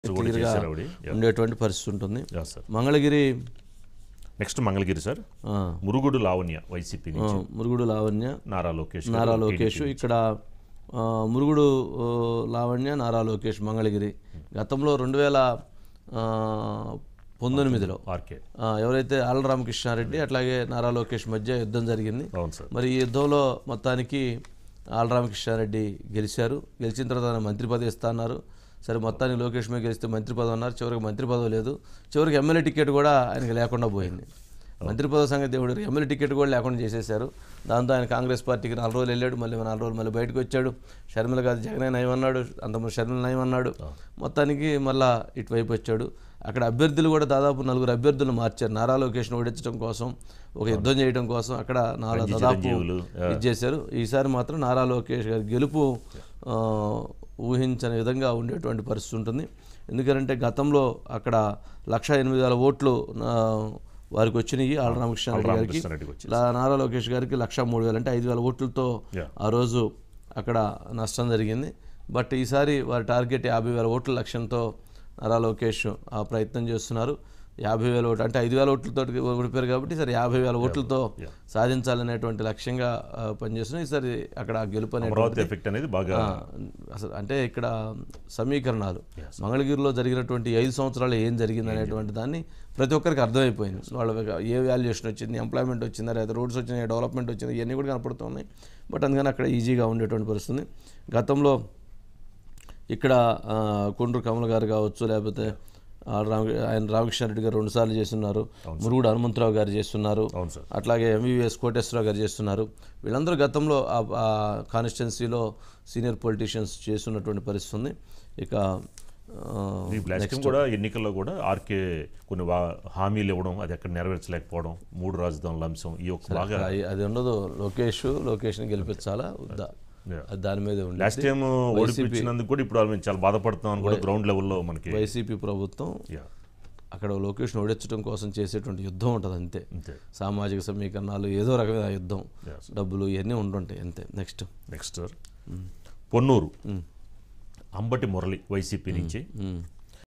కూడా క్లియర్గా చేశారు ఆవిడ Yeah. ఉండేటువంటి పరిస్థితి ఉంటుంది Yeah, sir Mangalagiri next Mangalagiri sir ఆ, మురుగుడు లావణ్య వైసీపీ ఆ, నుంచి మురుగుడు లావణ్య నారా లోకేష్ గారు, నారా TDP లోకేష్ నుంచి. ఇక్కడ ఆ, మురుగుడు ఆ, లావణ్య నారా లోకేష్ మంగళగిరి గతంలో రెండు వేల ఆ, పంతొమ్మిదిలో ఆర్కే ఆ, ఎవరైతే ఆళ్ళ రామకృష్ణారెడ్డి అట్లాగే నారా లోకేష్ మధ్య యుద్ధం జరిగింది అవును సార్ మరి ఈ యుద్ధంలో మొత్తానికి ఆళ్ళ రామకృష్ణారెడ్డి గెలిచారు గెలిచిన తర్వాత ఆయన మంత్రి పదవి ఇస్తా అన్నారు సరే మొత్తానికి లోకేష్ మీద గెలిస్తే మంత్రి పదవి అన్నారు చివరికి మంత్రి పదవి లేదు చివరికి ఎమ్మెల్యే టికెట్ కూడా ఆయనకి లేకుండా పోయింది మంత్రి పదవి సంగతి దేవుడు ఎమ్మెల్యే టికెట్ కూడా లేకుండా చేసేశారు దాంతో ఆయన కాంగ్రెస్ పార్టీకి నాలుగు రోజులు వెళ్ళాడు మళ్ళీ నాలుగు రోజులు మళ్ళీ బయటకు వచ్చాడు షర్మిల గారు జగనే నయం అన్నాడు అంతకుముందు షర్మిల నయం అన్నాడు మొత్తానికి మళ్ళా ఇటువైపు వచ్చాడు అక్కడ అభ్యర్థులు కూడా దాదాపు నలుగురు అభ్యర్థులు మార్చారు నారా లోకేష్ను ఓడించడం కోసం ఒక యుద్ధం చేయడం కోసం అక్కడ నాలుగు రంజీ దాదాపు చిరంజీవులు, ఇది చేశారు ఈసారి మాత్రం నారా లోకేష్ గారి గెలుపు ఆ, ఊహించని విధంగా ఉండేటువంటి పరిస్థితి ఉంటుంది ఎందుకంటే గతంలో అక్కడ లక్ష ఎనిమిది వేల ఓట్లు ఆ, వారికి వచ్చినాయి ఆళ్ళ రామకృష్ణారెడ్డి గారికి రామకృష్ణారెడ్డికి వచ్చి లా- నారా లోకేష్ గారికి లక్ష మూడు వేలు అంటే ఐదు వేల ఓట్లతో Yeah. ఆ రోజు అక్కడ నష్టం జరిగింది బట్ ఈసారి వారి టార్గెట్ యాభై వేల ఓట్ల లక్ష్యంతో నారా లోకేష్ ఆ ప్రయత్నం చేస్తున్నారు యాభై వేల ఓట్లు అంటే ఐదు వేల ఓట్లతో ఓడిపోయారు కాబట్టి సరే యాభై వేల ఓట్లతో సాధించాలనేటువంటి లక్ష్యంగా ఆ, పనిచేస్తున్నారు ఈసారి అక్కడ ఆ గెలుపు అనేటువంటి అమరావతి ఎఫెక్ట్ అనేది బాగా ఆ, అసలు అంటే ఇక్కడ సమీకరణాలు మంగళగిరిలో జరిగినటువంటి ఐదు సంవత్సరాలు ఏం జరిగింది అనేటువంటి దాన్ని ప్రతి ఒక్కరికి అర్థమైపోయింది వాళ్ళ ఏ వాల్యుయేషన్ వచ్చింది ఎంప్లాయ్మెంట్ వచ్చిందా లేదా రోడ్స్ వచ్చినాయి డెవలప్మెంట్ వచ్చింది ఇవన్నీ కూడా కనపడుతున్నాయి బట్ అందుకని అక్కడ ఈజీగా ఉండేటువంటి పరిస్థితుంది గతంలో ఇక్కడ ఆ, కొండ్రు కమల్ గారు కావచ్చు లేకపోతే ఆ, రామ ఆయన రామకృష్ణారెడ్డి గారు రెండుసార్లు చేస్తున్నారు మురుగుడు హనుమంతరావు గారు చేస్తున్నారు అవును సార్ అట్లాగే ఎంవీవీఎస్ కోటేశ్వరరావు గారు చేస్తున్నారు వీళ్ళందరూ గతంలో ఆ- ఆ కాన్స్టిట్యున్సీలో సీనియర్ పొలిటీషియన్స్ చేస్తున్నటువంటి పరిస్థితి ఉంది ఇక ఆ, ఈ బ్లాక్ స్కీమ్ కూడా ఎన్నికల్లో కూడా ఆర్కే కొన్ని వా- హామీలు ఇవ్వడం అది ఎక్కడ నెరవేర్చలేకపోవడం మూడు రాజధానుల అంశం ఈ యొక్క బాగా అది- అది ఉండదు లోకేష్ లోకేష్ని గెలిపించాలా వద్దా Yeah. అది దాని మీదే ఉంది లాస్ట్ టైం ఓడిపించినందుకు కూడా ఇప్పుడు మేము చాలా బాధపడుతున్నాం అని కూడా గ్రౌండ్ లెవెల్లో మనకి వైసీపీ ప్రభుత్వం Yeah, అక్కడ లోకేష్ను ఓడించడం కోసం చేసేటువంటి యుద్ధం ఉంటుంది అంతే అంతే సామాజిక సమీకరణాలు ఏదో రకమైన యుద్ధం Yes. డబ్బులు ఇవన్నీ ఉంటుంటాయి అంతే next next sir Ponnuru Ambati Murali YCP నుంచి